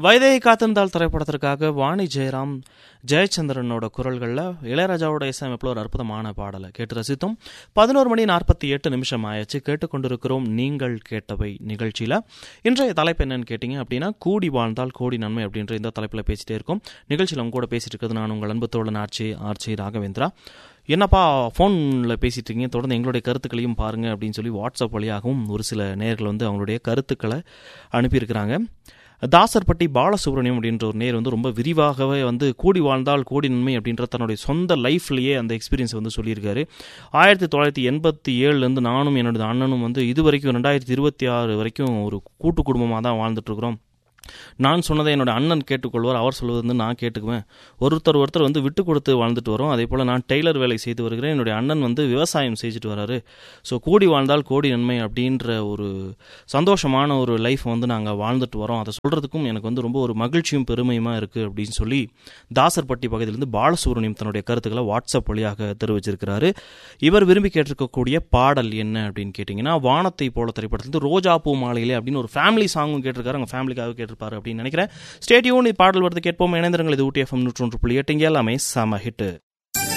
வைதேகி காத்திருந்தால் திரைப்படத்திற்காக வாணி ஜெயராம் ஜெயச்சந்திரனோட குரல்களில் இளையராஜாவோட இசையமைப்பில் ஒரு அற்புதமான பாடலை கேட்டு ரசித்தோம் பதினோரு மணி நாற்பத்தி எட்டு நிமிஷம் ஆயிடுச்சு கேட்டுக்கொண்டிருக்கிறோம் நீங்கள் கேட்டவை நிகழ்ச்சியில் இன்றைய தலைப்பு என்னன்னு கேட்டிங்க அப்படின்னா கூடி வாழ்ந்தால் கோடி நன்மை அப்படின்ற இந்த தலைப்பில் பேசிட்டே இருக்கோம் நிகழ்ச்சியில் உங்க கூட பேசிட்டு இருக்கிறது நான் உங்கள் அன்பு தோழன் ஆர்ச்சி ஆர்ச்சி ராகவேந்திரா என்னப்பா ஃபோனில் பேசிட்டு இருக்கீங்க தொடர்ந்து எங்களுடைய கருத்துக்களையும் பாருங்க அப்படின்னு சொல்லி வாட்ஸ்அப் வழியாகவும் ஒரு சில நேர்கள் வந்து அவங்களுடைய கருத்துக்களை அனுப்பியிருக்கிறாங்க தாசர்பட்டி பாலசுப்ரமணியம் அப்படின்ற ஒரு நேர் வந்து ரொம்ப விரிவாகவே வந்து கூடி வாழ்ந்தால் கோடி நன்மை அப்படின்ற தன்னுடைய சொந்த லைஃப்லேயே அந்த எக்ஸ்பீரியன்ஸ் வந்து சொல்லியிருக்காரு ஆயிரத்தி தொள்ளாயிரத்தி எண்பத்தி ஏழுலேருந்து நானும் என்னோட அண்ணனும் வந்து இது வரைக்கும் ரெண்டாயிரத்தி இருபத்தி ஆறு வரைக்கும் ஒரு கூட்டு குடும்பமாக தான் வாழ்ந்துட்டுருக்குறோம் நான் சொன்னதை என்னோட அண்ணன் கேட்டுக்கொள்வார் அவர் சொல்வது வந்து நான் கேட்டுக்குவேன் ஒருத்தர் ஒருத்தர் வந்து விட்டு கொடுத்து வாழ்ந்துட்டு வரோம் அதே போல் நான் டெய்லர் வேலை செய்து வருகிறேன் என்னுடைய அண்ணன் வந்து விவசாயம் செஞ்சுட்டு வராரு ஸோ கூடி வாழ்ந்தால் கோடி நன்மை அப்படின்ற ஒரு சந்தோஷமான ஒரு லைஃப் வந்து நாங்கள் வாழ்ந்துட்டு வரோம் அதை சொல்கிறதுக்கும் எனக்கு வந்து ரொம்ப ஒரு மகிழ்ச்சியும் பெருமையுமா இருக்குது அப்படின்னு சொல்லி தாசர்பட்டி பகுதியிலிருந்து பாலசுப்ரமணியம் தன்னுடைய கருத்துக்களை வாட்ஸ்அப் வழியாக தெரிவிச்சிருக்கிறாரு இவர் விரும்பி கேட்டிருக்கக்கூடிய பாடல் என்ன அப்படின்னு கேட்டிங்கன்னா வானத்தை போல திரைப்படத்தில் ரோஜா பூ மாலையிலே அப்படின்னு ஒரு ஃபேமிலி சாங்கும் கேட்டிருக்காரு அவங்க ஃபேமிலிக்காக கேட்டிருப்பாரு அப்படின்னு நினைக்கிறேன் ஸ்டேடியோன் பாடல் வருது கேட்போம் இணைந்திருங்கள் இது ஊட்டி எஃப்எம் நூற்றொன்று புள்ளி எட்டு இங்கே எல்லாமே சம ஹிட்டு